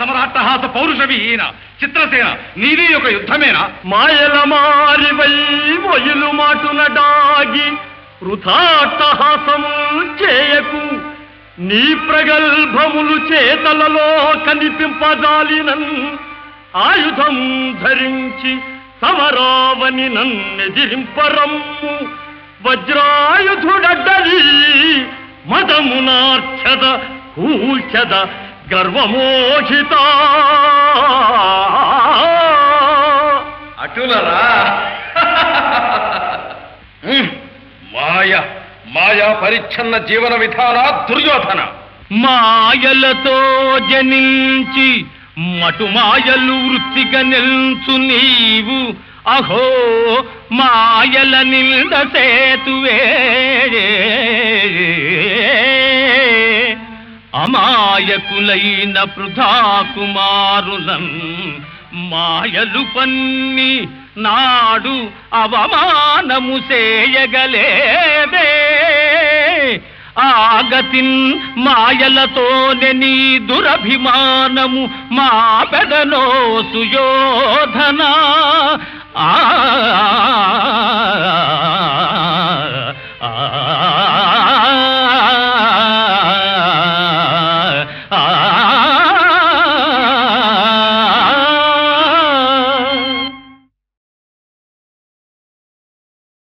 సమరాట్టహాస పౌరుష విహీన చిత్రసేన నీది ఒక యుద్ధమేనా మాయల మారివై మొయలు మాటున డాగి వృథాట్టహాసము చేయకు నీ ప్రగల్భములు చేతలలో కనిపింపజాలినన్ ఆయుధం ధరించి సమరావని నన్నెదిరింపరమ్ము వజ్రాయుధుడడ్డలి మదమునార్చద కూల్చద గర్వమోహిత అటులరా ఉమ్, మాయ మాయా పరిచ్ఛన్న జీవన విధాన దుర్యోధన మాయలతో జనించి మటుమాయలు వృత్తిగా నిల్చు నీవు అహో మాయల నింద సేతువే అమాయకులైన పృథా కుమారులం మాయలు పన్ని నాడు అవమానము చేయగలేదే ఆగతిన్ మాయలతోనే నీ దురభిమానము మా పెదనో సుయోధనా